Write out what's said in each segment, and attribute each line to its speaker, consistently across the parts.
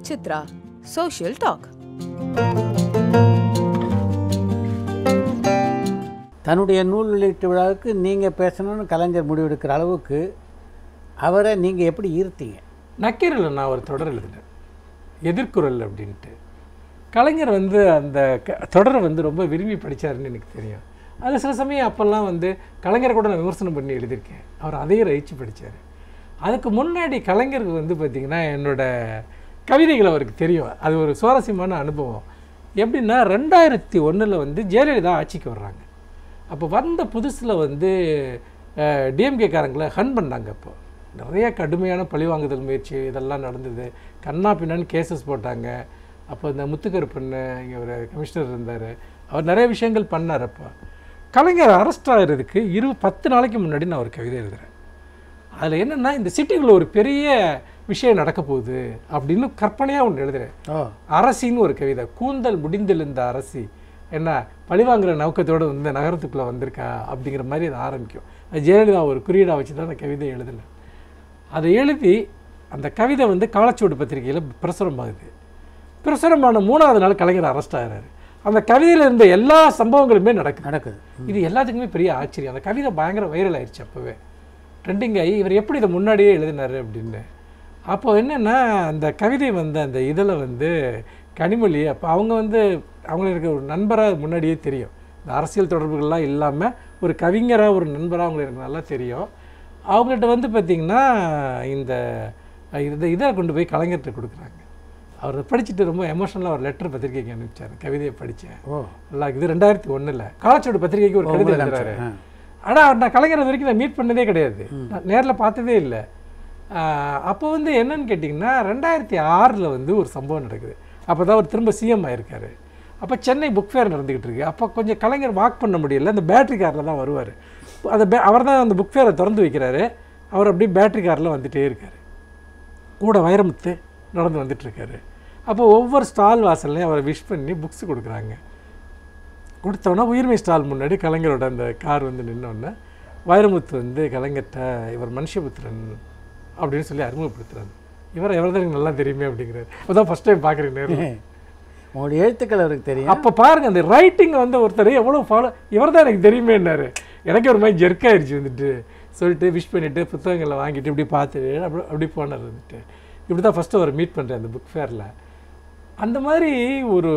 Speaker 1: with Chitra. Social Talk.
Speaker 2: தன்னுடைய நூல் வெளியீட்டு விழாவுக்கு நீங்கள் பேசணும்னு கலைஞர் முடிவெடுக்கிற அளவுக்கு அவரை நீங்கள் எப்படி ஈர்த்தீங்க
Speaker 3: நக்கீரனில் நான் ஒரு தொடர் எழுதினேன் எதிர்குரல் அப்படின்ட்டு கலைஞர் வந்து அந்த க தொடரை வந்து ரொம்ப விரும்பி படித்தாருன்னு எனக்கு தெரியும் அது சில சமயம் அப்போல்லாம் வந்து கலைஞரை கூட நான் விமர்சனம் பண்ணி எழுதியிருக்கேன் அவர் அதையும் ரசித்து படித்தார் அதுக்கு முன்னாடி கலைஞருக்கு வந்து பார்த்திங்கன்னா என்னோட கவிதைகள் அவருக்கு தெரியும் அது ஒரு சுவாரஸ்யமான அனுபவம் எப்படின்னா ரெண்டாயிரத்தி ஒன்றில் வந்து ஜெயலலிதா ஆட்சிக்கு வர்றாங்க அப்போ வந்த புதுசில் வந்து டிஎம்கேக்காரங்களை ஹன் பண்ணாங்க அப்போ நிறைய கடுமையான பழிவாங்குதல் முயற்சி இதெல்லாம் நடந்தது கண்ணா பின்னான்னு கேசஸ் போட்டாங்க அப்போ இந்த முத்துக்கருப்பன் இங்கே ஒரு கமிஷனர் இருந்தார் அவர் நிறைய விஷயங்கள் பண்ணார் அப்போ கலைஞர் அரெஸ்ட் ஆகிறதுக்கு இரு பத்து நாளைக்கு முன்னாடி நான் ஒரு கவிதை எழுதுகிறேன் அதில் என்னென்னா இந்த சிட்டிக்குள்ள ஒரு பெரிய விஷயம் நடக்க போகுது அப்படின்னு கற்பனையாக ஒன்று எழுதுகிறேன்
Speaker 2: ஓ
Speaker 3: அரசின்னு ஒரு கவிதை கூந்தல் முடிந்தெழுந்த அரசி என்ன பழிவாங்குற நோக்கத்தோடு வந்து நகரத்துக்குள்ளே வந்திருக்கா அப்படிங்கிற மாதிரி அது ஆரம்பிக்கும் அது ஜெயலலிதா ஒரு குறியீடாக வச்சு தான் அந்த கவிதை எழுதினேன் அதை எழுதி அந்த கவிதை வந்து காலச்சுவடு பத்திரிகையில் பிரசுரமாகுது பிரசுரமான மூணாவது நாள் கலைஞர் அரெஸ்ட் ஆகிறாரு அந்த கவிதையில் இருந்த எல்லா சம்பவங்களுமே நடக்குது
Speaker 2: நடக்குது
Speaker 3: இது எல்லாத்துக்குமே பெரிய ஆச்சரியம் அந்த கவிதை பயங்கர வைரல் ஆயிடுச்சு அப்போவே ட்ரெண்டிங் ஆகி இவர் எப்படி இதை முன்னாடியே எழுதினாரு அப்படின்னு அப்போ என்னென்னா அந்த கவிதை வந்து அந்த இதில் வந்து கனிமொழி அப்போ அவங்க வந்து அவங்களுக்கு ஒரு நண்பராக முன்னாடியே தெரியும் இந்த அரசியல் தொடர்புகள்லாம் இல்லாமல் ஒரு கவிஞராக ஒரு நண்பராக அவங்களுக்கு எனக்கு நல்லா தெரியும் அவங்கள்ட்ட வந்து பார்த்திங்கன்னா இந்த இந்த இதை கொண்டு போய் கலைஞர்கிட்ட கொடுக்குறாங்க அவர் படிச்சுட்டு ரொம்ப எமோஷனலாக ஒரு லெட்டர் பத்திரிக்கைக்கு அனுப்பிச்சார் கவிதையை படித்தேன்
Speaker 2: ஓ
Speaker 3: நல்லா இது ரெண்டாயிரத்தி ஒன்றில் காலச்சோடு பத்திரிகைக்கு ஒரு கவிதை
Speaker 2: உங்களுக்கு
Speaker 3: எழுதுறாரு
Speaker 2: ஆ.
Speaker 3: ஆனால் நான் கலைஞர் வரைக்கும் நான் மீட் பண்ணதே கிடையாது நான் நேரில் பார்த்ததே இல்லை அப்போ வந்து என்னன்னு கேட்டிங்கன்னா ரெண்டாயிரத்தி ஆறில் வந்து ஒரு சம்பவம் நடக்குது அப்போ தான் அவர் திரும்ப சிஎம் ஆயிருக்காரு அப்போ சென்னை புக் ஃபேர் நடந்துக்கிட்டு இருக்கு அப்போ கொஞ்சம் கலைஞர் வாக் பண்ண முடியல அந்த பேட்டரி காரில் தான் வருவார் அந்த பே அவர் தான் அந்த புக் ஃபேரை திறந்து வைக்கிறாரு அவர் அப்படியே பேட்டரி காரில் வந்துட்டே இருக்கார் கூட வைரமுத்து நடந்து வந்துட்டு இருக்காரு அப்போ ஒவ்வொரு ஸ்டால் வாசல்லையும் அவரை விஷ் பண்ணி புக்ஸ் கொடுக்குறாங்க கொடுத்தோன்னே உயிர்மை ஸ்டால் முன்னாடி கலைஞரோட அந்த கார் வந்து நின்னோடனே வைரமுத்து வந்து கலைஞர்கிட்ட இவர் மனுஷபுத்திரன் அப்படின்னு சொல்லி அறிமுகப்படுத்துறாரு இவர் எவர் தான் எனக்கு நல்லா தெரியுமே அப்படிங்கிறாரு அப்பதான் ஃபர்ஸ்ட் டைம் பார்க்குறேன் நேரில்
Speaker 2: உங்களுடைய எழுத்துக்கள் அவருக்கு தெரியும்
Speaker 3: அப்போ பாருங்க அந்த ரைட்டிங் வந்து ஒருத்தர் எவ்வளோ ஃபாலோ இவர் தான் எனக்கு தெரியுமேன்னாரு எனக்கு ஒரு மாதிரி ஜெர்க் ஆயிடுச்சு வந்துட்டு சொல்லிட்டு விஷ் பண்ணிவிட்டு புத்தகங்களை வாங்கிட்டு இப்படி பார்த்துட்டு அப்படி அப்படி போனார் வந்துட்டு இப்படி தான் ஃபஸ்ட்டு அவரை மீட் பண்ணுறேன் அந்த புக் ஃபேரில் அந்த மாதிரி ஒரு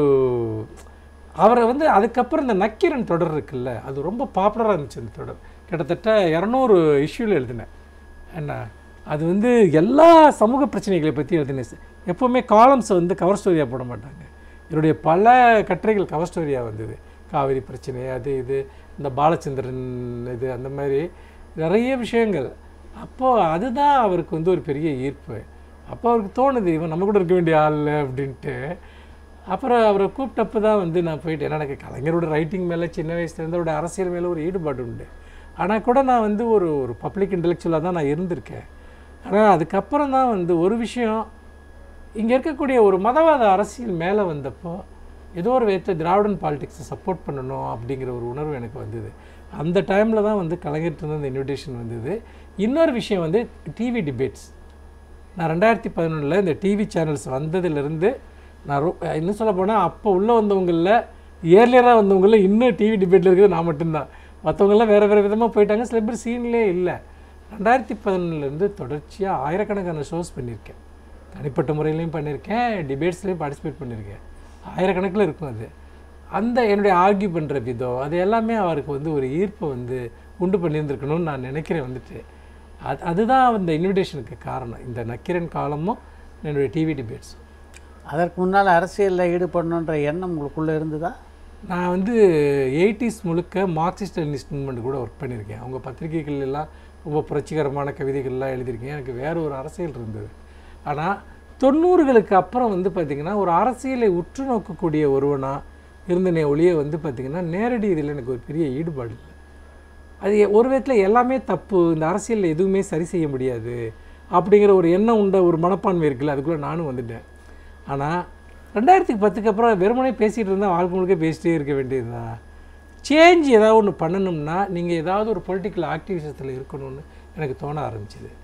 Speaker 3: அவரை வந்து அதுக்கப்புறம் இந்த நக்கீரன் தொடர் இருக்குல்ல அது ரொம்ப பாப்புலராக இருந்துச்சு அந்த தொடர் கிட்டத்தட்ட இரநூறு இஷ்யூவில் எழுதினேன் என்ன அது வந்து எல்லா சமூக பிரச்சனைகளை பற்றி எழுதினேன் எப்போவுமே காலம்ஸை வந்து கவர் ஸ்டோரியாக போட மாட்டாங்க என்னுடைய பல கட்டுரைகள் கவர் ஸ்டோரியாக வந்தது காவிரி பிரச்சனை அது இது இந்த பாலச்சந்திரன் இது அந்த மாதிரி நிறைய விஷயங்கள் அப்போது அதுதான் அவருக்கு வந்து ஒரு பெரிய ஈர்ப்பு அப்போ அவருக்கு தோணுது இவன் நம்ம கூட இருக்க வேண்டிய ஆள் அப்படின்ட்டு அப்புறம் அவரை கூப்பிட்டப்போ தான் வந்து நான் போயிட்டு ஏன்னா எனக்கு கலைஞரோட ரைட்டிங் மேலே சின்ன வயசுலேருந்து அவருடைய அரசியல் மேலே ஒரு ஈடுபாடு உண்டு ஆனால் கூட நான் வந்து ஒரு ஒரு பப்ளிக் இன்டெலெக்சுவலாக தான் நான் இருந்திருக்கேன் ஆனால் அதுக்கப்புறம் தான் வந்து ஒரு விஷயம் இங்கே இருக்கக்கூடிய ஒரு மதவாத அரசியல் மேலே வந்தப்போ ஏதோ ஒரு விதத்தை திராவிடன் பாலிடிக்ஸை சப்போர்ட் பண்ணணும் அப்படிங்கிற ஒரு உணர்வு எனக்கு வந்தது அந்த டைமில் தான் வந்து கலைஞர்கிட்ட அந்த இன்விடேஷன் வந்தது இன்னொரு விஷயம் வந்து டிவி டிபேட்ஸ் நான் ரெண்டாயிரத்தி பதினொன்றில் இந்த டிவி சேனல்ஸ் வந்ததுலேருந்து நான் ரொ இன்னும் சொல்ல போனால் அப்போ உள்ளே வந்தவங்களில் இயர்லியராக வந்தவங்களில் இன்னும் டிவி டிபேட்டில் இருக்கிறது நான் மட்டும்தான் மற்றவங்கெல்லாம் வேறு வேறு விதமாக போயிட்டாங்க சில பேர் சீன்லேயே இல்லை ரெண்டாயிரத்தி பதினொன்றுலேருந்து தொடர்ச்சியாக ஆயிரக்கணக்கான ஷோஸ் பண்ணியிருக்கேன் தனிப்பட்ட முறையிலையும் பண்ணியிருக்கேன் டிபேட்ஸ்லேயும் பார்ட்டிசிபேட் பண்ணியிருக்கேன் ஆயிரக்கணக்கில் இருக்கும் அது அந்த என்னுடைய ஆர்கியூ பண்ணுற விதம் அது எல்லாமே அவருக்கு வந்து ஒரு ஈர்ப்பை வந்து உண்டு பண்ணியிருந்திருக்கணும்னு நான் நினைக்கிறேன் வந்துட்டு அது அதுதான் அந்த இன்விடேஷனுக்கு காரணம் இந்த நக்கீரன் காலமும் என்னுடைய டிவி டிபேட்ஸும்
Speaker 2: அதற்கு முன்னால் அரசியலில் ஈடுபடணுன்ற எண்ணம் உங்களுக்குள்ளே இருந்ததா
Speaker 3: நான் வந்து எயிட்டிஸ் முழுக்க மார்க்சிஸ்ட் லெனினிஸ்ட் மூவ்மெண்ட் கூட ஒர்க் பண்ணியிருக்கேன் அவங்க பத்திரிகைகள் எல்லாம் ரொம்ப புரட்சிகரமான கவிதைகள்லாம் எழுதியிருக்கேன் எனக்கு வேற ஒரு அரசியல் இருந்தது ஆனால் தொண்ணூறுகளுக்கு அப்புறம் வந்து பார்த்திங்கன்னா ஒரு அரசியலை உற்று நோக்கக்கூடிய ஒருவனாக இருந்தனே ஒழிய வந்து பார்த்திங்கன்னா நேரடி இதில் எனக்கு ஒரு பெரிய ஈடுபாடு இல்லை அது எ- ஒரு விதத்தில் எல்லாமே தப்பு இந்த அரசியலில் எதுவுமே சரி செய்ய முடியாது அப்படிங்கிற ஒரு எண்ணம் உண்ட ஒரு மனப்பான்மை இருக்குல்ல அதுக்குள்ளே நானும் வந்துட்டேன் ஆனால் ரெண்டாயிரத்துக்கு பத்துக்கு அப்புறம் வெறுமனே பேசிகிட்டு இருந்தால் வாழ்க்கை முழுக்க பேசிட்டே இருக்க வேண்டியதுதான் சேஞ்ச் ஏதாவது ஒன்று பண்ணணும்னா நீங்கள் ஏதாவது ஒரு பொலிட்டிக்கல் ஆக்டிவிசத்தில் இருக்கணும்னு எனக்கு தோண ஆரம்பிச்சது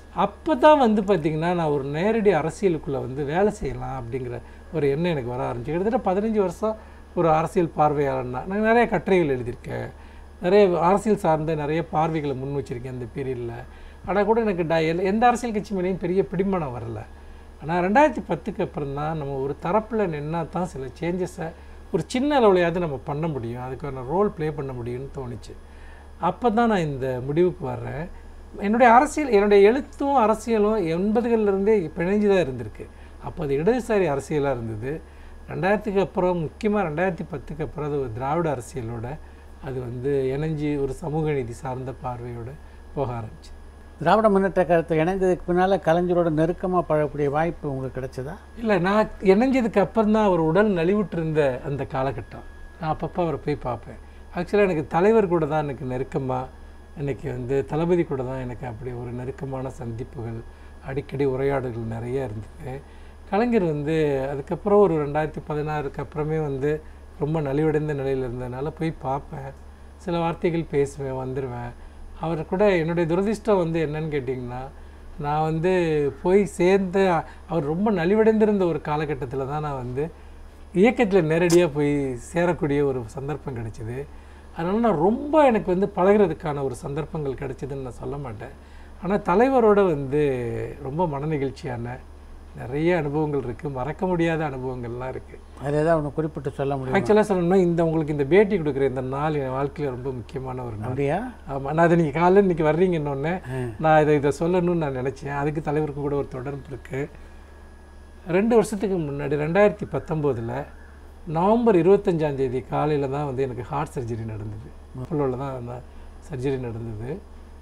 Speaker 3: அப்போ தான் வந்து பார்த்திங்கன்னா நான் ஒரு நேரடி அரசியலுக்குள்ளே வந்து வேலை செய்யலாம் அப்படிங்கிற ஒரு எண்ணம் எனக்கு வர ஆரம்பிச்சு கிட்டத்தட்ட பதினஞ்சு வருஷம் ஒரு அரசியல் பார்வையாளர்னா நான் நிறைய கட்டுரைகள் எழுதியிருக்கேன் நிறைய அரசியல் சார்ந்த நிறைய பார்வைகளை முன் வச்சிருக்கேன் இந்த பீரியடில் ஆனால் கூட எனக்கு ட எல்- எந்த அரசியல் கட்சி மேலேயும் பெரிய பிடிமானம் வரல ஆனால் ரெண்டாயிரத்தி பத்துக்கு அப்புறம் தான் நம்ம ஒரு தரப்பில் நின்னா தான் சில சேஞ்சஸை ஒரு சின்ன அளவுலையாவது நம்ம பண்ண முடியும் அதுக்கான ரோல் ப்ளே பண்ண முடியும்னு தோணுச்சு அப்போ தான் நான் இந்த முடிவுக்கு வர்றேன் என்னுடைய அரசியல் என்னுடைய எழுத்தும் அரசியலும் எண்பதுகள்லேருந்தே பிணைஞ்சு தான் இருந்திருக்கு அப்போ அது இடதுசாரி அரசியலாக இருந்தது ரெண்டாயிரத்துக்கு அப்புறம் முக்கியமாக ரெண்டாயிரத்தி பத்துக்கு அப்புறம் அது ஒரு திராவிட அரசியலோட அது வந்து இணைஞ்சு ஒரு சமூக நீதி சார்ந்த பார்வையோட போக ஆரம்பிச்சு
Speaker 2: திராவிட முன்னேற்ற கழகத்தில் இணைந்ததுக்கு பின்னால் கலைஞரோட நெருக்கமாக பழகக்கூடிய வாய்ப்பு உங்களுக்கு கிடைச்சதா
Speaker 3: இல்லை நான் இணைஞ்சதுக்கு அப்புறம் தான் அவர் உடல் நலிவுற்றிருந்த அந்த காலகட்டம் நான் அப்பப்போ அவரை போய் பார்ப்பேன் ஆக்சுவலாக எனக்கு தலைவர் கூட தான் எனக்கு நெருக்கமாக இன்னைக்கு வந்து தளபதி கூட தான் எனக்கு அப்படி ஒரு நெருக்கமான சந்திப்புகள் அடிக்கடி உரையாடல்கள் நிறைய இருந்தது கலைஞர் வந்து அதுக்கப்புறம் ஒரு ரெண்டாயிரத்தி பதினாறுக்கு அப்புறமே வந்து ரொம்ப நலிவடைந்த நிலையில் இருந்ததுனால போய் பார்ப்பேன் சில வார்த்தைகள் பேசுவேன் வந்துடுவேன் அவர் கூட என்னுடைய துரதிர்ஷ்டம் வந்து என்னன்னு கேட்டிங்கன்னா நான் வந்து போய் சேர்ந்த அவர் ரொம்ப நலிவடைந்திருந்த ஒரு காலகட்டத்தில் தான் நான் வந்து இயக்கத்தில் நேரடியாக போய் சேரக்கூடிய ஒரு சந்தர்ப்பம் கிடைச்சிது அதனால் நான் ரொம்ப எனக்கு வந்து பழகுறதுக்கான ஒரு சந்தர்ப்பங்கள் கிடைச்சதுன்னு நான் சொல்ல மாட்டேன் ஆனால் தலைவரோட வந்து ரொம்ப மனநிகழ்ச்சியான நிறைய அனுபவங்கள் இருக்குது மறக்க முடியாத அனுபவங்கள்லாம் இருக்குது
Speaker 2: அதில் ஏதாவது ஒன்று குறிப்பிட்டு சொல்ல முடியும்
Speaker 3: ஆக்சுவலாக சொல்லணும்னா இந்த உங்களுக்கு இந்த பேட்டி கொடுக்குற இந்த நாள் என் வாழ்க்கையில் ரொம்ப முக்கியமான ஒரு நாள்
Speaker 2: அப்படியா
Speaker 3: ஆமாம் நான் அதை நீங்கள் காலையில் இன்றைக்கி வர்றீங்கன்னொன்னே நான் இதை இதை சொல்லணும்னு நான் நினச்சேன் அதுக்கு தலைவருக்கு கூட ஒரு தொடர்பு இருக்குது ரெண்டு வருஷத்துக்கு முன்னாடி ரெண்டாயிரத்தி பத்தொம்போதில் நவம்பர் இருபத்தஞ்சாம் தேதி காலையில் தான் வந்து எனக்கு ஹார்ட் சர்ஜரி நடந்தது அப்போலோவில் தான் அந்த சர்ஜரி நடந்தது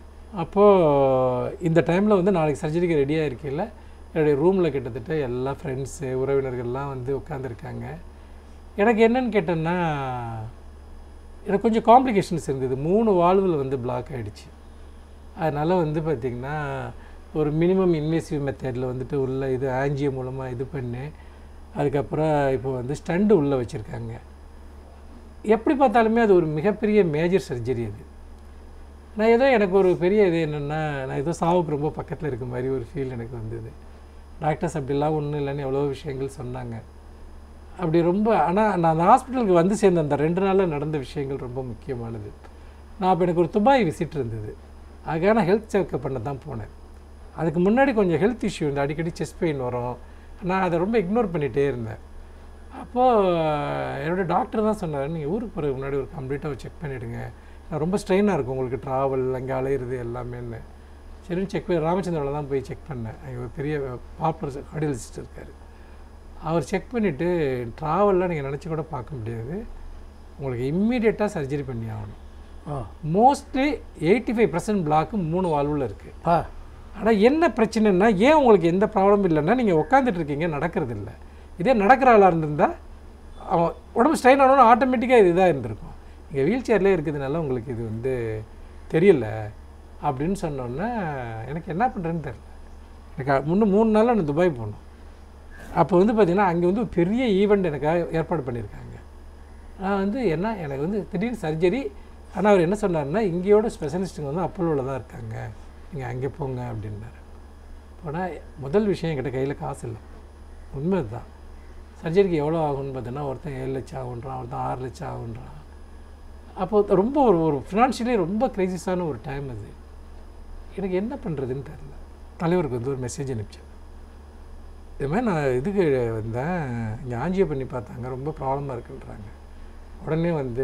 Speaker 3: அப்போது இந்த டைமில் வந்து நாளைக்கு சர்ஜரிக்கு ரெடியாக இருக்கையில் என்னுடைய ரூமில் கிட்டத்தட்ட எல்லா ஃப்ரெண்ட்ஸு உறவினர்கள்லாம் வந்து உட்காந்துருக்காங்க எனக்கு என்னன்னு கேட்டேன்னா எனக்கு கொஞ்சம் காம்ப்ளிகேஷன்ஸ் இருந்தது மூணு வால்வில் வந்து பிளாக் ஆகிடுச்சு அதனால் வந்து பார்த்திங்கன்னா ஒரு மினிமம் இன்வேசிவ் மெத்தடில் வந்துட்டு உள்ள இது ஆஞ்சியோ மூலமாக இது பண்ணி அதுக்கப்புறம் இப்போ வந்து ஸ்டண்டு உள்ளே வச்சுருக்காங்க எப்படி பார்த்தாலுமே அது ஒரு மிகப்பெரிய மேஜர் சர்ஜரி அது நான் ஏதோ எனக்கு ஒரு பெரிய இது என்னென்னா நான் ஏதோ சாவுக்கு ரொம்ப பக்கத்தில் இருக்க மாதிரி ஒரு ஃபீல் எனக்கு வந்தது டாக்டர்ஸ் அப்படிலாம் ஒன்றும் இல்லைன்னு எவ்வளோ விஷயங்கள் சொன்னாங்க அப்படி ரொம்ப ஆனால் நான் அந்த ஹாஸ்பிட்டலுக்கு வந்து சேர்ந்த அந்த ரெண்டு நாளில் நடந்த விஷயங்கள் ரொம்ப முக்கியமானது நான் அப்போ எனக்கு ஒரு துபாய் விசிட் இருந்தது அதுக்காக நான் ஹெல்த் செக்அப் பண்ண தான் போனேன் அதுக்கு முன்னாடி கொஞ்சம் ஹெல்த் இஷ்யூ இந்த அடிக்கடி செஸ்ட் பெயின் வரும் நான் அதை ரொம்ப இக்னோர் பண்ணிகிட்டே இருந்தேன் அப்போது என்னோட டாக்டர் தான் சொன்னார் நீங்கள் ஊருக்கு போகிறதுக்கு முன்னாடி ஒரு கம்ப்ளீட்டாக செக் பண்ணிவிடுங்க நான் ரொம்ப ஸ்ட்ரெயினாக இருக்கும் உங்களுக்கு ட்ராவல் அங்கே அலையிறது எல்லாமேன்னு சரின்னு செக் பண்ணி ராமச்சந்திராவில் தான் போய் செக் பண்ணேன் அங்கே ஒரு பெரிய பாப்புலர் கார்டியாலஜிஸ்ட் இருக்கார் அவர் செக் பண்ணிவிட்டு ட்ராவல்லாம் நீங்கள் நினச்சி கூட பார்க்க முடியாது உங்களுக்கு இம்மீடியட்டாக சர்ஜரி பண்ணி ஆகணும்
Speaker 2: oh
Speaker 3: mostly eighty five percent block மூணு வால்வில் இருக்குது
Speaker 2: பா
Speaker 3: ஆனால் என்ன பிரச்சனைன்னா ஏன் உங்களுக்கு எந்த ப்ராப்ளம் இல்லைன்னா நீங்கள் உட்காந்துட்டு இருக்கீங்க நடக்கிறது இல்லை இதே நடக்கிற ஆளாக இருந்திருந்தா அவன் உடம்பு ஸ்ட்ரெயின் ஆனோன்னு ஆட்டோமேட்டிக்காக இது இதாக இருந்திருக்கும் இங்கே வீல் சேர்லேயே இருக்கிறதுனால உங்களுக்கு இது வந்து தெரியல அப்படின்னு சொன்னோன்னே எனக்கு என்ன பண்ணுறேன்னு தெரில எனக்கு முன்ன மூணு நாளில் நான் துபாய் போகணும் அப்போ வந்து பார்த்திங்கன்னா அங்கே வந்து ஒரு பெரிய ஈவெண்ட் எனக்காக ஏற்பாடு பண்ணியிருக்காங்க நான் வந்து என்ன எனக்கு வந்து திடீர்னு சர்ஜரி ஆனால் அவர் என்ன சொன்னார்னா இங்கேயோட ஸ்பெஷலிஸ்ட்டுங்க வந்து அப்போலோவில் தான் இருக்காங்க நீங்கள் அங்கே போங்க அப்படின்னாரு போனால் முதல் விஷயம் என்கிட்ட கையில் காசு இல்லை உண்மை தான் சர்ஜரிக்கு எவ்வளோ ஆகும்னு பார்த்தீங்கன்னா ஒருத்தன் ஏழு லட்சம் ஆகுன்றான் ஒருத்தன் ஆறு லட்சம் ஆகுன்றான் அப்போ ரொம்ப ஒரு ஒரு ஃபினான்ஷியலி ரொம்ப கிரைசிஸான ஒரு டைம் அது எனக்கு என்ன பண்ணுறதுன்னு தெரில தலைவருக்கு வந்து ஒரு மெசேஜ் அனுப்பிச்சேன் இது மாதிரி நான் இதுக்கு வந்தேன் இங்கே ஆஞ்சியோ பண்ணி பார்த்தாங்க ரொம்ப ப்ராப்ளமாக இருக்குன்றாங்க உடனே வந்து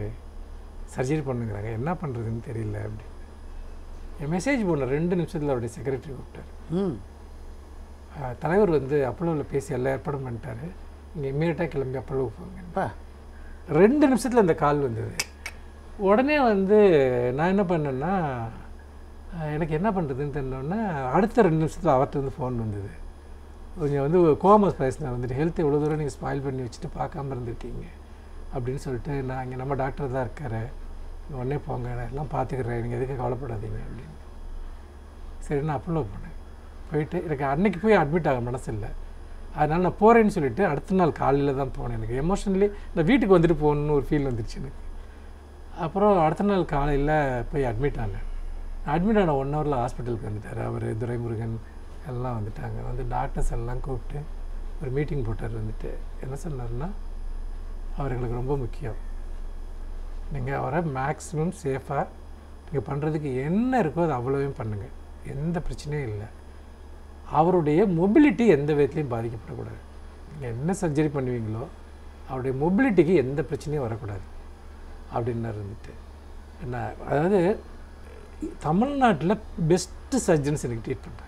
Speaker 3: சர்ஜரி பண்ணுங்கிறாங்க என்ன பண்ணுறதுன்னு தெரியல அப்படின்னு என் மெசேஜ் போன ரெண்டு நிமிஷத்தில் அவருடைய செக்ரட்டரி கூப்பிட்டார்
Speaker 2: ம்
Speaker 3: அஹ் தலைவர் வந்து அப்போலோவில் பேசி எல்லா ஏற்பாடும் பண்ணிட்டாரு நீங்கள் இம்மீடியட்டாக கிளம்பி அப்போலோவுக்கு போங்க
Speaker 2: பா
Speaker 3: ரெண்டு நிமிஷத்தில் அந்த கால் வந்தது உடனே வந்து நான் என்ன பண்ணேன்னா அஹ் எனக்கு என்ன பண்ணுறதுன்னு தெரியலன்னா அடுத்த ரெண்டு நிமிஷத்தில் அவர்கிட்ட வந்து ஃபோன் வந்தது கொஞ்சம் வந்து கோமஸ் பேசினார் வந்துட்டு ஹெல்த் எவ்வளோ தூரம் நீங்கள் ஸ்பாயில் பண்ணி வச்சுட்டு பார்க்காம இருந்திருக்கீங்க அப்படின்னு சொல்லிட்டு நான் இங்கே நம்ம டாக்டர் தான் இருக்காரு நீங்க உடனே போங்க நான் எல்லாம் பார்த்துக்கிறேன் நீங்கள் எதுக்கு கவலைப்படாதீங்க அப்படின்னு சரி நான் அப்போலோ போனேன் போயிட்டு எனக்கு அன்னைக்கு போய் அட்மிட் ஆக மனசு இல்லை அதனால் நான் போகிறேன்னு சொல்லிட்டு அடுத்த நாள் காலையில் தான் போனேன் எனக்கு எமோஷனலி நான் வீட்டுக்கு வந்துட்டு போகணுன்னு ஒரு ஃபீல் வந்துருச்சு எனக்கு அப்புறம் அடுத்த நாள் காலையில் போய் அட்மிட் ஆனேன் அட்மிட் ஆன ஒன் ஹவரில் ஹாஸ்பிட்டலுக்கு வந்துட்டார் அவர் துரைமுருகன் எல்லாம் வந்துட்டாங்க வந்து டாக்டர்ஸ் எல்லாம் கூப்பிட்டு ஒரு மீட்டிங் போட்டார் வந்துட்டு என்ன சொன்னார்னா அவர் எங்களுக்கு ரொம்ப முக்கியம் நீங்கள் அவரை மேக்ஸிமம் சேஃபாக நீங்கள் பண்ணுறதுக்கு என்ன இருக்கோ அது அவ்வளோவையும் பண்ணுங்கள் எந்த பிரச்சனையும் இல்லை அவருடைய மொபிலிட்டி எந்த விதத்துலையும் பாதிக்கப்படக்கூடாது நீங்கள் என்ன சர்ஜரி பண்ணுவீங்களோ அவருடைய மொபிலிட்டிக்கு எந்த பிரச்சனையும் வரக்கூடாது அப்படின்னாரு இருந்துட்டு என்ன அதாவது தமிழ்நாட்டில் பெஸ்ட்டு சர்ஜன்ஸ் எனக்கு ட்ரீட் பண்ணுறாங்க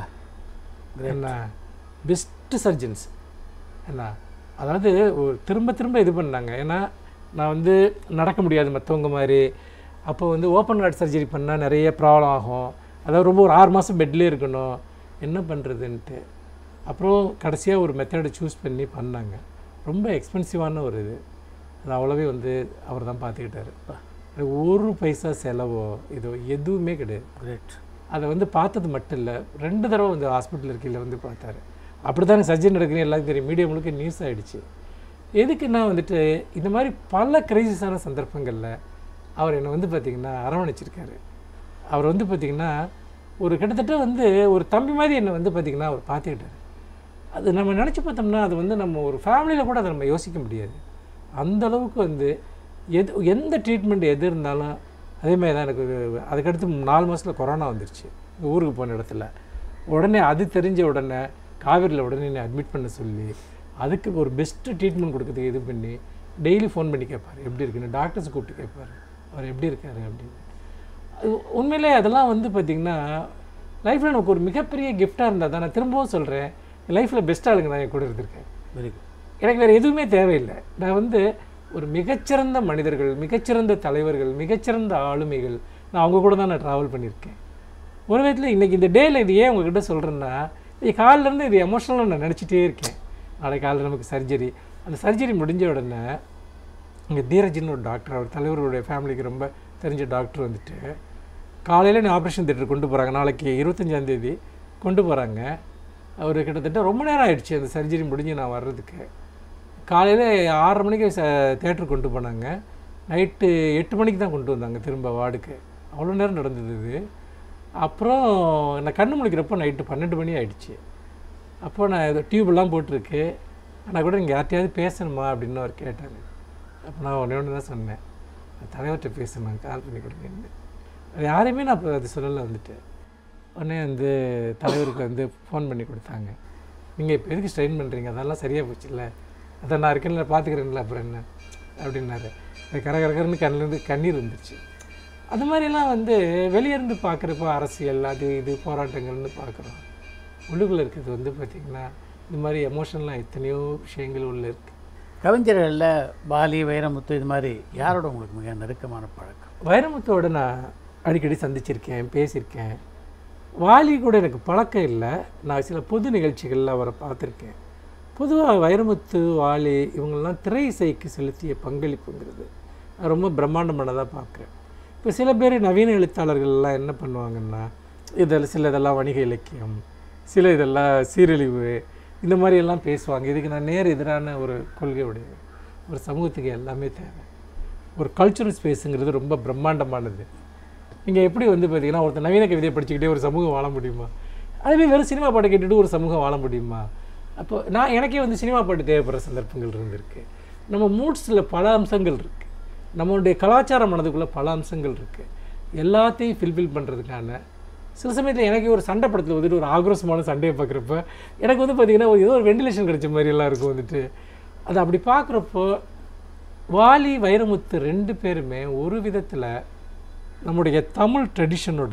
Speaker 3: என்ன பெஸ்ட்டு சர்ஜன்ஸ் என்ன அதாவது ஒரு திரும்ப திரும்ப இது பண்ணாங்க ஏன்னா நான் வந்து நடக்க முடியாது மற்றவங்க மாதிரி அப்போ வந்து ஓப்பன் ஹார்ட் சர்ஜரி பண்ணால் நிறைய ப்ராப்ளம் ஆகும் அதாவது ரொம்ப ஒரு ஆறு மாதம் பெட்லேயே இருக்கணும் என்ன பண்ணுறதுன்ட்டு அப்புறம் கடைசியாக ஒரு மெத்தடை சூஸ் பண்ணி பண்ணாங்க ரொம்ப எக்ஸ்பென்சிவான ஒரு இது அது அவ்வளோவே வந்து அவர் தான் பார்த்துக்கிட்டாரு அது ஒரு பைசா செலவோ இதோ எதுவுமே கிடையாது
Speaker 2: கிரேட்
Speaker 3: அதை வந்து பார்த்தது மட்டும் இல்லை ரெண்டு தடவை வந்து ஹாஸ்பிட்டல் இருக்கையில் வந்து பார்த்தாரு அப்படி தானே சர்ஜரி நடக்குன்னு எல்லாருக்கும் தெரியும் மீடியா முழுக்க நியூஸ் ஆகிடுச்சு எதுக்குன்னா வந்துட்டு இந்த மாதிரி பல கிரைசிஸான சந்தர்ப்பங்களில் அவர் என்னை வந்து பார்த்திங்கன்னா அரவணைச்சிருக்காரு அவர் வந்து பார்த்திங்கன்னா ஒரு கிட்டத்தட்ட வந்து ஒரு தம்பி மாதிரி என்னை வந்து பார்த்திங்கன்னா அவர் பார்த்துக்கிட்டாரு அது நம்ம நினச்சி பார்த்தோம்னா அது வந்து நம்ம ஒரு ஃபேமிலியில் கூட அதை நம்ம யோசிக்க முடியாது அந்த அளவுக்கு வந்து எது எந்த ட்ரீட்மெண்ட் எது இருந்தாலும் அதே மாதிரி தான் எனக்கு ஒரு- அதுக்கடுத்து நாலு மாதத்தில் கொரோனா வந்துருச்சு இங்க ஊருக்கு போன இடத்துல உடனே அது தெரிஞ்ச உடனே காவேரியில் உடனே என்னை அட்மிட் பண்ண சொல்லி அதுக்கு ஒரு பெஸ்ட்டு ட்ரீட்மெண்ட் கொடுக்கறதுக்கு இது பண்ணி டெய்லி ஃபோன் பண்ணி கேட்பார் எப்படி இருக்குன்னு டாக்டர்ஸ் கூப்பிட்டு கேட்பார் அவர் எப்படி இருக்காரு அப்படின்னு அது உண்மையிலே அதெல்லாம் வந்து பார்த்திங்கன்னா லைஃப்பில் நமக்கு ஒரு மிகப்பெரிய கிஃப்டாக இருந்தால் தான் நான் திரும்பவும் சொல்கிறேன் லைஃப்பில் பெஸ்ட் ஆளுங்க நான் என் கூட இருந்திருக்கேன்
Speaker 2: வெரி குட்
Speaker 3: எனக்கு வேறு எதுவுமே தேவையில்லை நான் வந்து ஒரு மிகச்சிறந்த மனிதர்கள் மிகச்சிறந்த தலைவர்கள் மிகச்சிறந்த ஆளுமைகள் நான் அவங்க கூட தான் நான் ட்ராவல் பண்ணியிருக்கேன் ஒரு விதத்தில் இன்றைக்கி இந்த டேயில் இது ஏன் உங்ககிட்ட சொல்கிறேன்னா இது காலிலேருந்து இது எமோஷனலாக நான் நினச்சிட்டே இருக்கேன் நாளைக்கு காலையில் நமக்கு சர்ஜரி அந்த சர்ஜரி முடிஞ்ச உடனே இங்கே தீரஜின்னு ஒரு டாக்டர் அவர் தலைவருடைய ஃபேமிலிக்கு ரொம்ப தெரிஞ்ச டாக்டர் வந்துட்டு காலையில் நீ ஆப்ரேஷன் தேட்டர் கொண்டு போகிறாங்க நாளைக்கு இருபத்தஞ்சாந்தேதி கொண்டு போகிறாங்க அவர் கிட்டத்தட்ட ரொம்ப நேரம் ஆயிடுச்சு அந்த சர்ஜரி முடிஞ்சு நான் வர்றதுக்கு காலையில் ஆறரை மணிக்கு ச தேட்டருக்கு கொண்டு போனாங்க நைட்டு எட்டு மணிக்கு தான் கொண்டு வந்தாங்க திரும்ப வார்டுக்கு அவ்வளோ நேரம் நடந்தது இது அப்புறம் நான் கண்ணு முழிக்கிறப்போ நைட்டு பன்னெண்டு மணி ஆயிடுச்சு அப்போ நான் இது டியூப்லாம் போட்டிருக்கு ஆனால் கூட நீங்கள் யார்கிட்டயாவது பேசணுமா அப்படின்னு அவர் கேட்டாங்க அப்போ நான் ஒன்றே ஒன்று தான் சொன்னேன் நான் தலைவர்கிட்ட பேசணும் கால் பண்ணி கொடுங்கன்னு அது யாரையுமே நான் இப்போ அது சொல்லலை வந்துட்டு உடனே வந்து தலைவருக்கு வந்து ஃபோன் பண்ணி கொடுத்தாங்க நீங்கள் இப்போ எதுக்கு ஸ்ட்ரெயின் பண்ணுறீங்க அதெல்லாம் சரியாக போச்சுல்ல அதை நான் இருக்கேன்ல பார்த்துக்கிறேன்ல அப்புறம் என்ன அப்படின்னாரு அது கர கரகரன்னு கண்ணிலேருந்து கண்ணீர் வந்துருச்சு அது மாதிரிலாம் வந்து வெளியே இருந்து பார்க்குறப்போ அரசியல் அது இது போராட்டங்கள்னு பார்க்குறோம் உள்ளுக்குள்ளே இருக்கிறது வந்து பார்த்திங்கன்னா இந்த மாதிரி எமோஷனலாக எத்தனையோ விஷயங்கள் உள்ளே இருக்குது
Speaker 2: கவிஞர்களில் பாலி வைரமுத்து இது மாதிரி யாரோட உங்களுக்கு மிக நெருக்கமான பழக்கம்
Speaker 3: வைரமுத்துவோட நான் அடிக்கடி சந்திச்சிருக்கேன் பேசியிருக்கேன் வாலி கூட எனக்கு பழக்கம் இல்லை நான் சில பொது நிகழ்ச்சிகளில் அவரை பார்த்துருக்கேன் பொதுவாக வைரமுத்து வாலி இவங்கெல்லாம் திரை இசைக்கு செலுத்திய பங்களிப்புங்கிறது நான் ரொம்ப பிரம்மாண்டமானதாக பார்க்குறேன் இப்போ சில பேர் நவீன எழுத்தாளர்கள்லாம் என்ன பண்ணுவாங்கன்னா இதில் சில இதெல்லாம் வணிக இலக்கியம் சில இதெல்லாம் சீரழிவு இந்த மாதிரி எல்லாம் பேசுவாங்க இதுக்கு நான் நேர் எதிரான ஒரு கொள்கை உடையவன் ஒரு சமூகத்துக்கு எல்லாமே தேவை ஒரு கல்ச்சுரல் ஸ்பேஸுங்கிறது ரொம்ப பிரம்மாண்டமானது நீங்கள் எப்படி வந்து பார்த்தீங்கன்னா ஒருத்தர் நவீன கவிதையை படிச்சுக்கிட்டே ஒரு சமூகம் வாழ முடியுமா அதுவே வெறும் சினிமா பாட்டை கேட்டுட்டு ஒரு சமூகம் வாழ முடியுமா அப்போ நான் எனக்கே வந்து சினிமா பாட்டு தேவைப்படுற சந்தர்ப்பங்கள் இருந்திருக்கு நம்ம மூட்ஸில் பல அம்சங்கள் இருக்குது நம்மளுடைய கலாச்சார மனதுக்குள்ளே பல அம்சங்கள் இருக்குது எல்லாத்தையும் ஃபில்ஃபில் பண்ணுறதுக்கான சில சமயத்தில் எனக்கு ஒரு சண்டை படத்தில் வந்துட்டு ஒரு ஆக்ரோஷமான சண்டையை பார்க்குறப்ப எனக்கு வந்து பார்த்திங்கன்னா ஒரு ஏதோ ஒரு வெண்டிலேஷன் கிடைச்ச மாதிரி எல்லாம் இருக்கும் வந்துட்டு அது அப்படி பார்க்குறப்போ வாலி வைரமுத்து ரெண்டு பேருமே ஒரு விதத்தில் நம்முடைய தமிழ் ட்ரெடிஷனோட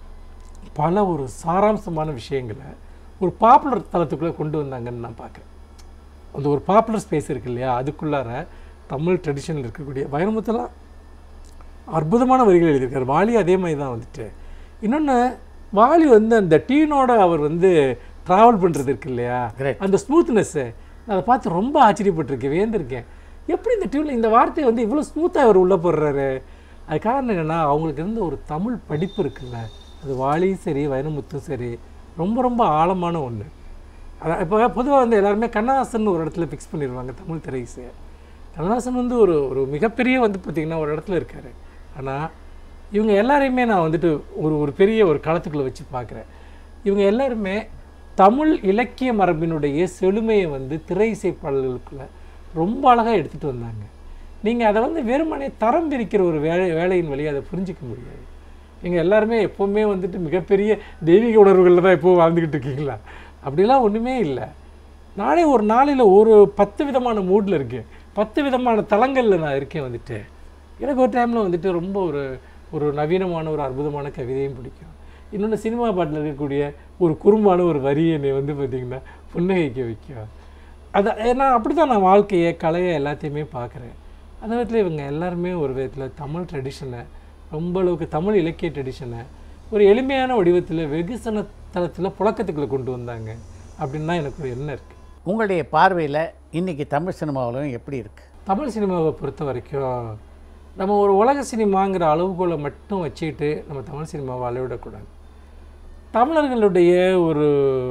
Speaker 3: பல ஒரு சாராம்சமான விஷயங்களை ஒரு பாப்புலர் தளத்துக்குள்ளே கொண்டு வந்தாங்கன்னு நான் பார்க்குறேன் அந்த ஒரு பாப்புலர் ஸ்பேஸ் இருக்கு இல்லையா அதுக்குள்ளார தமிழ் ட்ரெடிஷனில் இருக்கக்கூடிய வைரமுத்துலாம் அற்புதமான வரிகள் எழுதியிருக்காரு வாலி அதே மாதிரி தான் வந்துட்டு இன்னொன்று வாலி வந்து அந்த டீனோட அவர் வந்து ட்ராவல் பண்ணுறது இருக்கு இல்லையா
Speaker 2: Great.
Speaker 3: அந்த ஸ்மூத்னஸ்ஸு நான் அதை பார்த்து ரொம்ப ஆச்சரியப்பட்டிருக்கேன் வேந்திருக்கேன் எப்படி இந்த டியூனில் இந்த வார்த்தையை வந்து இவ்வளோ ஸ்மூத்தாக அவர் உள்ளே போடுறாரு அது காரணம் என்னென்னா அவங்களுக்கு இருந்த ஒரு தமிழ் படிப்பு இருக்குல்ல அது வாலியும் சரி வைரமுத்தும் சரி ரொம்ப ரொம்ப ஆழமான ஒன்று அதான் இப்போ பொதுவாக வந்து எல்லாருமே கண்ணதாசன் ஒரு இடத்துல ஃபிக்ஸ் பண்ணிடுவாங்க தமிழ் திரைசை கண்ணதாசன் வந்து ஒரு ஒரு மிகப்பெரிய வந்து பார்த்திங்கன்னா ஒரு இடத்துல இருக்கார் ஆனால் இவங்க எல்லாரையுமே நான் வந்துட்டு ஒரு ஒரு பெரிய ஒரு களத்துக்குள்ளே வச்சு பார்க்குறேன் இவங்க எல்லாருமே தமிழ் இலக்கிய மரபினுடைய செழுமையை வந்து திரை இசைப்பாடல்களுக்குள்ள ரொம்ப அழகாக எடுத்துகிட்டு வந்தாங்க நீங்கள் அதை வந்து வெறுமனே தரம் பிரிக்கிற ஒரு வேலை வேலையின் வழியை அதை புரிஞ்சிக்க முடியாது நீங்கள் எல்லாருமே எப்போவுமே வந்துட்டு மிகப்பெரிய தெய்வீக உணர்வுகளில் தான் எப்போவும் வாழ்ந்துக்கிட்டு இருக்கீங்களா அப்படிலாம் ஒன்றுமே இல்லை நானே ஒரு நாளையில் ஒரு பத்து விதமான மூடில் இருக்கேன் பத்து விதமான தளங்களில் நான் இருக்கேன் வந்துட்டு எனக்கு ஒரு டைமில் வந்துட்டு ரொம்ப ஒரு ஒரு நவீனமான ஒரு அற்புதமான கவிதையும் பிடிக்கும் இன்னொன்று சினிமா பாட்டில் இருக்கக்கூடிய ஒரு குறும்பான ஒரு வரி என்னை வந்து பார்த்திங்கன்னா புன்னகைக்க வைக்கும் அதை ஏன்னா அப்படி தான் நான் வாழ்க்கையை கலையை எல்லாத்தையுமே பார்க்குறேன் அந்த விதத்தில் இவங்க எல்லாருமே ஒரு விதத்தில் தமிழ் ட்ரெடிஷனை ரொம்ப அளவுக்கு தமிழ் இலக்கிய ட்ரெடிஷனை ஒரு எளிமையான வடிவத்தில் வெகுசன தளத்தில் புழக்கத்துக்குள்ளே கொண்டு வந்தாங்க அப்படின்னு தான் எனக்கு ஒரு எண்ணம் இருக்குது
Speaker 2: உங்களுடைய பார்வையில் இன்னைக்கு தமிழ் சினிமாவிலும் எப்படி இருக்கு
Speaker 3: தமிழ் சினிமாவை பொறுத்த வரைக்கும் நம்ம ஒரு உலக சினிமாங்கிற அளவுகோலை மட்டும் வச்சுக்கிட்டு நம்ம தமிழ் சினிமாவை அளவிடக்கூடாது தமிழர்களுடைய ஒரு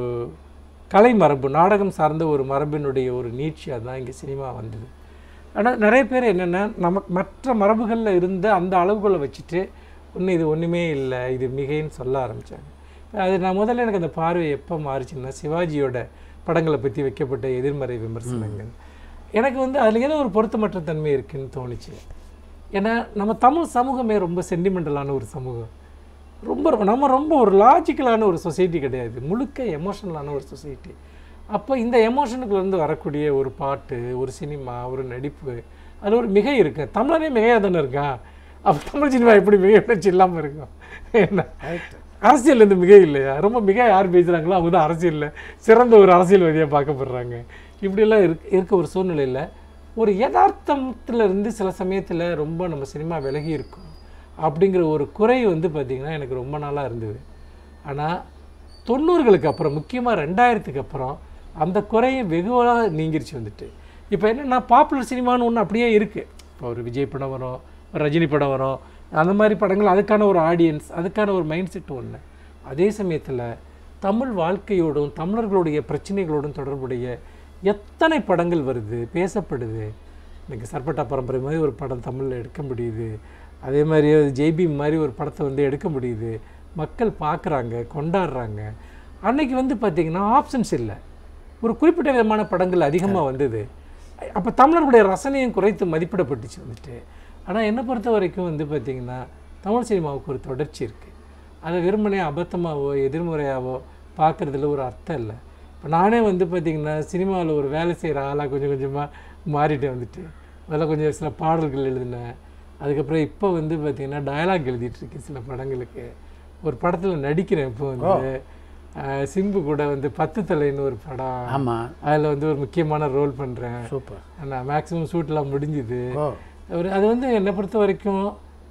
Speaker 3: கலை மரபு நாடகம் சார்ந்த ஒரு மரபினுடைய ஒரு நீட்சியாக தான் இங்கே சினிமா வந்தது ஆனால் நிறைய பேர் என்னென்னா நமக்கு மற்ற மரபுகளில் இருந்த அந்த அளவுகளை வச்சுட்டு ஒன்றும் இது ஒன்றுமே இல்லை இது மிகைன்னு சொல்ல ஆரம்பித்தாங்க அது நான் முதல்ல எனக்கு அந்த பார்வை எப்போ மாறுச்சுன்னா சிவாஜியோட படங்களை பற்றி வைக்கப்பட்ட எதிர்மறை விமர்சனங்கள் எனக்கு வந்து அதில் ஏதோ ஒரு பொருத்தமற்ற தன்மை இருக்குன்னு தோணுச்சு ஏன்னா நம்ம தமிழ் சமூகமே ரொம்ப சென்டிமெண்டலான ஒரு சமூகம் ரொம்ப நம்ம ரொம்ப ஒரு லாஜிக்கலான ஒரு சொசைட்டி கிடையாது முழுக்க எமோஷனலான ஒரு சொசைட்டி அப்போ இந்த எமோஷனுக்குலேருந்து வரக்கூடிய ஒரு பாட்டு ஒரு சினிமா ஒரு நடிப்பு அது ஒரு மிகை இருக்கு தமிழனே மிகையாக தானே இருக்கான் அப்போ தமிழ் சினிமா எப்படி மிகை உணர்ச்சி இல்லாமல் இருக்கும் என்ன அரசியல் இந்த மிகை இல்லையா ரொம்ப மிக யார் பேசுகிறாங்களோ அவங்க தான் அரசியலில் சிறந்த ஒரு அரசியல்வாதியாக பார்க்கப்படுறாங்க இப்படியெல்லாம் இருக்க இருக்க ஒரு சூழ்நிலையில் ஒரு யதார்த்தத்துல இருந்து சில சமயத்தில் ரொம்ப நம்ம சினிமா விலகி இருக்கும் அப்படிங்கிற ஒரு குறை வந்து பார்த்திங்கன்னா எனக்கு ரொம்ப நாளாக இருந்தது ஆனால் தொண்ணூறுகளுக்கு அப்புறம் முக்கியமாக ரெண்டாயிரத்துக்கு அப்புறம் அந்த குறையும் வெகுவாக நீங்கிருச்சு வந்துட்டு இப்போ என்னென்னா பாப்புலர் சினிமான்னு ஒன்று அப்படியே இருக்குது இப்போ ஒரு விஜய் படம் வரும் ஒரு ரஜினி படம் வரும் அந்த மாதிரி படங்கள் அதுக்கான ஒரு ஆடியன்ஸ் அதுக்கான ஒரு மைண்ட் செட் ஒன்று அதே சமயத்தில் தமிழ் வாழ்க்கையோடும் தமிழர்களுடைய பிரச்சனைகளோடும் தொடர்புடைய எத்தனை படங்கள் வருது பேசப்படுது இன்னைக்கு சர்பட்டா பரம்பரை மாதிரி ஒரு படம் தமிழில் எடுக்க முடியுது அதே மாதிரி ஜெய்பி மாதிரி ஒரு படத்தை வந்து எடுக்க முடியுது மக்கள் பார்க்குறாங்க கொண்டாடுறாங்க அன்னைக்கு வந்து பார்த்திங்கன்னா ஆப்ஷன்ஸ் இல்லை ஒரு குறிப்பிட்ட விதமான படங்கள் அதிகமாக வந்தது அப்போ தமிழர்களுடைய ரசனையும் குறைத்து மதிப்பிடப்பட்டுச்சு வந்துட்டு ஆனால் என்னை பொறுத்த வரைக்கும் வந்து பார்த்திங்கன்னா தமிழ் சினிமாவுக்கு ஒரு தொடர்ச்சி இருக்குது அதை வெறுமனே அபத்தமாவோ எதிர்மறையாவோ பார்க்குறதுல ஒரு அர்த்தம் இல்லை இப்போ நானே வந்து பார்த்திங்கன்னா சினிமாவில் ஒரு வேலை செய்கிற ஆளாக கொஞ்சம் கொஞ்சமாக மாறிட்டேன் வந்துட்டு முதல்ல கொஞ்சம் சில பாடல்கள் எழுதினேன் அதுக்கப்புறம் இப்போ வந்து பார்த்திங்கன்னா டயலாக் எழுதிட்டு இருக்கேன் சில படங்களுக்கு ஒரு படத்தில் நடிக்கிறேன் இப்போ வந்து அஹ், சிம்பு கூட வந்து பத்து தலைன்னு ஒரு படம்
Speaker 2: ஆமாம்
Speaker 3: அதில் வந்து ஒரு முக்கியமான ரோல் பண்ணுறேன்
Speaker 2: சூப்பர்
Speaker 3: நான் மேக்ஸிமம் ஷூட்லாம் முடிஞ்சுது
Speaker 2: ஓ
Speaker 3: ஒரு அது வந்து என்னை பொறுத்த வரைக்கும்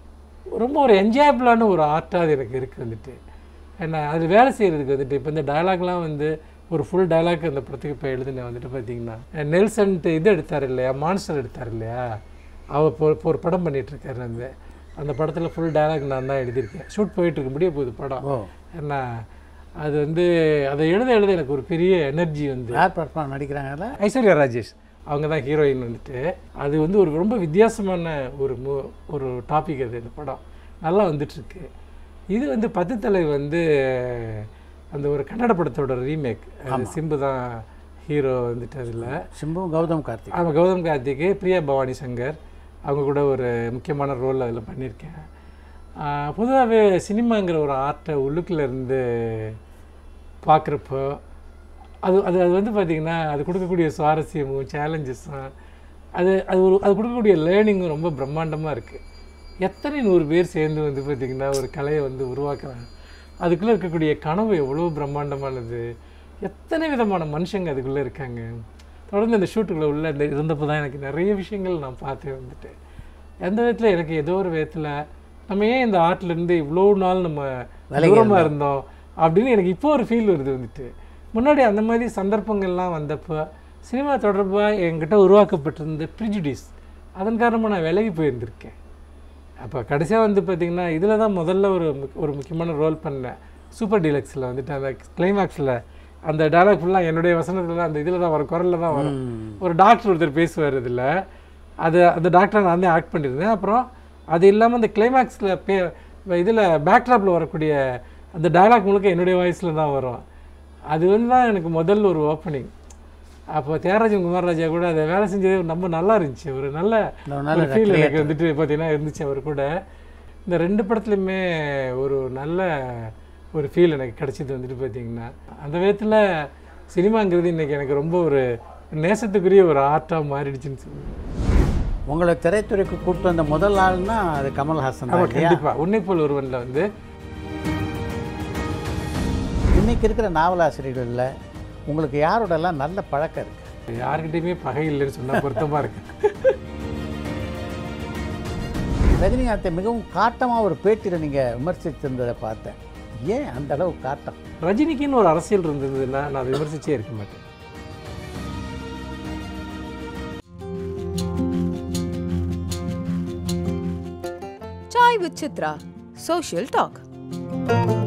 Speaker 3: ரொம்ப ஒரு என்ஜாயபிளான ஒரு ஆர்ட்டாக அது எனக்கு இருக்குது வந்துட்டு ஏன்னா அது வேலை செய்கிறதுக்கு வந்துட்டு இப்போ இந்த டயலாக்லாம் வந்து ஒரு ஃபுல் டயலாக் அந்த படத்துக்கு இப்போ எழுதினேன் வந்துட்டு பார்த்தீங்கன்னா நெல்சன்ட்டு இது எடுத்தார் இல்லையா மான்ஸ்டர் எடுத்தார் இல்லையா அவர் இப்போ இப்போ ஒரு படம் பண்ணிட்டு இருக்காரு அந்த அந்த படத்தில் ஃபுல் டயலாக் நான் தான் எழுதியிருக்கேன் ஷூட் போயிட்டுருக்கு முடிய போகுது படம்
Speaker 2: ஓ
Speaker 3: ஏன்னா அது வந்து அதை எழுத எழுத எனக்கு ஒரு பெரிய எனர்ஜி வந்து
Speaker 2: யார் பர்ஃபார்ம் நடிக்கிறாங்கல்ல
Speaker 3: ஐஸ்வர்யா ராஜேஷ் அவங்க தான் ஹீரோயின் வந்துட்டு அது வந்து ஒரு ரொம்ப வித்தியாசமான ஒரு மு ஒரு டாபிக் அது இந்த படம் நல்லா வந்துட்டுருக்கு இது வந்து பத்து தலை வந்து அந்த ஒரு கன்னட படத்தோட ரீமேக் அது சிம்பு தான் ஹீரோ வந்துட்டு அதில்
Speaker 2: சிம்புவும் கௌதம் கார்த்திக்
Speaker 3: ஆமாம் கௌதம் கார்த்திக் பிரியா பவானி சங்கர் அவங்க கூட ஒரு முக்கியமான ரோல் அதில் பண்ணியிருக்கேன் பொதுவாகவே சினிமாங்கிற ஒரு ஆர்ட்டை உள்ளுக்குள்ள இருந்து பார்க்குறப்போ அது அது அது வந்து பார்த்திங்கன்னா அது கொடுக்கக்கூடிய சுவாரஸ்யமும் சேலஞ்சஸும் அது அது ஒரு அது கொடுக்கக்கூடிய லேர்னிங்கும் ரொம்ப பிரம்மாண்டமாக இருக்குது எத்தனை நூறு பேர் சேர்ந்து வந்து பார்த்திங்கன்னா ஒரு கலையை வந்து உருவாக்குறாங்க அதுக்குள்ளே இருக்கக்கூடிய கனவு எவ்வளோ பிரம்மாண்டமானது எத்தனை விதமான மனுஷங்க அதுக்குள்ளே இருக்காங்க தொடர்ந்து அந்த ஷூட்டுக்குள்ளே உள்ள இந்த இருந்தப்போ தான் எனக்கு நிறைய விஷயங்கள் நான் பார்த்தேன் வந்துட்டு எந்த விதத்தில் எனக்கு ஏதோ ஒரு விதத்தில் நம்ம ஏன் இந்த ஆர்ட்ல இருந்து இவ்வளோ நாள் நம்ம தூரமாக இருந்தோம் அப்படின்னு எனக்கு இப்போ ஒரு ஃபீல் வருது வந்துட்டு முன்னாடி அந்த மாதிரி சந்தர்ப்பங்கள்லாம் வந்தப்போ சினிமா தொடர்பாக என்கிட்ட உருவாக்கப்பட்டிருந்த ப்ரிஜுடிஸ் அதன் காரணமாக நான் விலகி போயிருந்திருக்கேன் அப்போ கடைசியாக வந்து பார்த்திங்கன்னா இதில் தான் முதல்ல ஒரு முக்- ஒரு முக்கியமான ரோல் பண்ணேன் சூப்பர் டீலக்ஸில் வந்துட்டு அந்த கிளைமேக்ஸில் அந்த டயலாக் ஃபுல்லாக என்னுடைய வசனத்தில் அந்த இதில் தான் வரும் குரலில் தான் வரும் ஒரு டாக்டர் ஒருத்தர் பேசுவார் இதில் அது அந்த டாக்டரை நான் தான் ஆக்ட் பண்ணியிருந்தேன் அப்புறம் அது இல்லாமல் அந்த கிளைமேக்ஸில் பே இப்போ இதில் பேக்ட்ராப்பில் வரக்கூடிய அந்த டயலாக் முழுக்க என்னுடைய வாய்ஸில் தான் வரும் அது வந்து தான் எனக்கு முதல்ல ஒரு ஓப்பனிங் அப்போ தியாகராஜன் குமாரராஜா கூட அதை வேலை செஞ்சதே ரொம்ப நல்லா இருந்துச்சு ஒரு நல்ல
Speaker 2: ஒரு நல்ல
Speaker 3: ஒரு ஃபீல் எனக்கு வந்துட்டு பார்த்தீங்கன்னா இருந்துச்சு அவர் கூட இந்த ரெண்டு படத்துலையுமே ஒரு நல்ல ஒரு ஃபீல் எனக்கு கிடைச்சது வந்துட்டு பார்த்தீங்கன்னா அந்த விதத்தில் சினிமாங்கிறது இன்னைக்கு எனக்கு ரொம்ப ஒரு நேசத்துக்குரிய ஒரு ஆர்ட்டாக மாறிடுச்சுன்னு சொல்லுவேன்
Speaker 2: உங்களை திரைத்துறைக்கு கூப்பிட்டு வந்த முதல் ஆள்னா அது கமல்ஹாசன் தான்
Speaker 3: ஆமாம்
Speaker 2: இல்லையா
Speaker 3: கண்டிப்பாக உன்னை போல் ஒருவனில் வந்து
Speaker 2: இன்னைக்கு இருக்கிற நாவலாசிரியர்களில் உங்களுக்கு யாரோடலாம் நல்ல பழக்கம் இருக்குது
Speaker 3: யார்கிட்டயுமே பகை இல்லைன்னு சொன்னால் பொருத்தமாக இருக்கு
Speaker 2: ரஜினிகாந்தை மிகவும் காட்டமாக ஒரு பேட்டியில் நீங்கள் விமர்சித்திருந்ததை பார்த்தேன் ஏன் அந்த அளவு காட்டம்
Speaker 3: ரஜினிக்குன்னு ஒரு அரசியல் இருந்ததுன்னா நான் அதை விமர்சிச்சே இருக்க மாட்டேன்
Speaker 1: Chai with Chitra. Social talk.